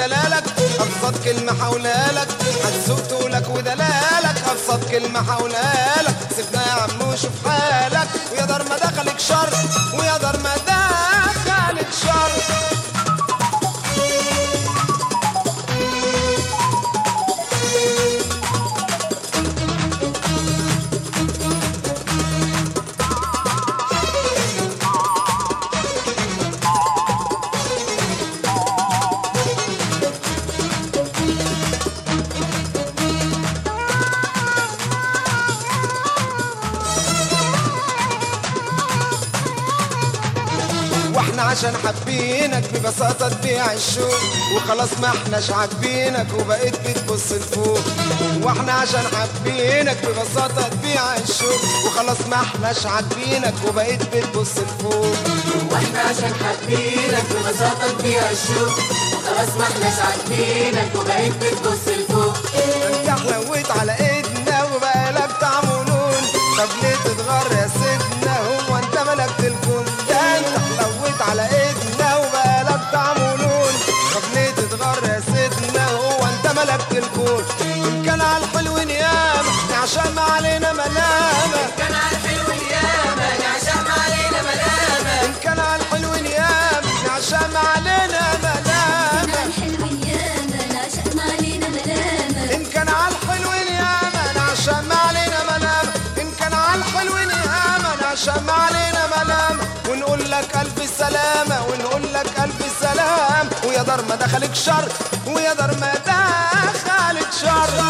ودلالك ابسط كلمه حولالك هتسوق طولك ودلالك ابسط كلمه حولالك سيبنا يا عم وشوف حالك ويا دار ما دخلك شر ويا دار ما دخلك شر واحنا عشان حابينك ببساطة تبيع الشوق وخلاص ما احناش عاجبينك وبقيت بتبص لفوق واحنا عشان حابينك ببساطة تبيع الشوق وخلاص ما احناش عاجبينك وبقيت بتبص لفوق واحنا عشان حابينك ببساطة تبيع الشوق وخلاص ما احناش عاجبينك وبقيت بتبص لفوق انت حلويت على ايدنا وبقالك طعم ونون طب ليه تتغر يا سيدنا هو انت ملكت الكون ده انت حلويت على ايدنا وبقالك طعم ونون طب ليه تتغر يا سيدنا هو انت ملكت الكون ان كان على الحلو نيامة عشان ما علينا ملامة كان على الحلو الياما نعشق ما علينا ملامة ان كان على الحلو نيامة عشان ما علينا ملامة الحلو ياما لا شأن علينا ملامة إن كان على الحلو ياما عشان ما علينا ملام إن كان على الحلو ياما عشان ما علينا ملام ونقول لك ألف سلامة ونقول لك ألف سلام ويا دار ما دخلك شر ويا دار ما دخلك شر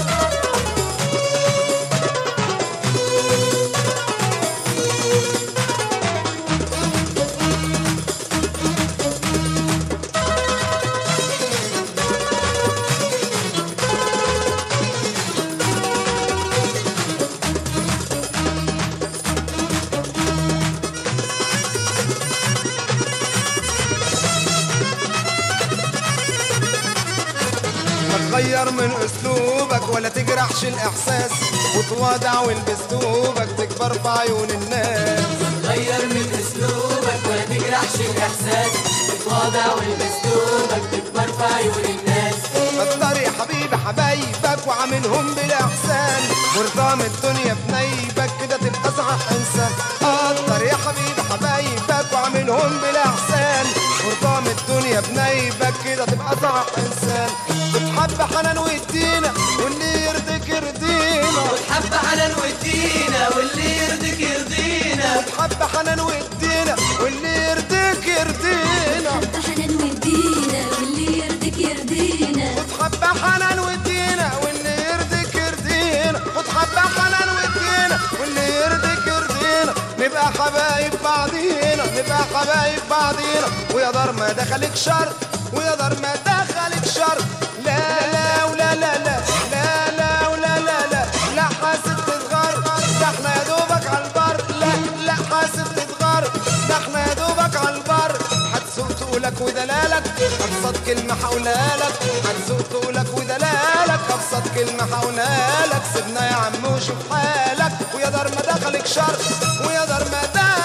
ما تغير من اسلوبك ولا تجرحش الاحساس وتواضع والبس ثوبك تكبر في عيون الناس غير من اسلوبك ولا تجرحش الاحساس تتواضع والبس ثوبك تكبر في عيون الناس كتر يا حبيبي حبايبك وعاملهم بالاحسان وارضام الدنيا بنيبك كده تبقى صح انسان كتر يا حبيبي حبايبك وعاملهم بالاحسان وارضام الدنيا بنيبك كده تبقى صح انسان بتحب حنان ويدينا واللي يرضيك يرضينا حب حنان ودينا واللي يرضيك يرضينا بتحب حنان ويدينا واللي يرضيك يرضينا حب حنان ودينا واللي يرضيك يرضينا وتحب حنان ودينا واللي يرضيك يرضينا وتحب حنان ودينا واللي يرضيك يرضينا نبقى حبايب بعضينا نبقى حبايب بعضينا ويا دار ما دخلك شر ويا دار ما دخلك شر لا لا ولا لا لا لا لا ولا لا لا لا حاسب تتغر ده احنا يا دوبك على البر لا لا حاسب تتغر ده احنا يا دوبك على البر هتسوق تقولك ودلالك ابسط كلمة حولالك هتسوق تقولك ودلالك ابسط كلمة حولالك سيبنا يا عم وشوف حالك ويا دار ما دخلك شر ويا دار ما دخلك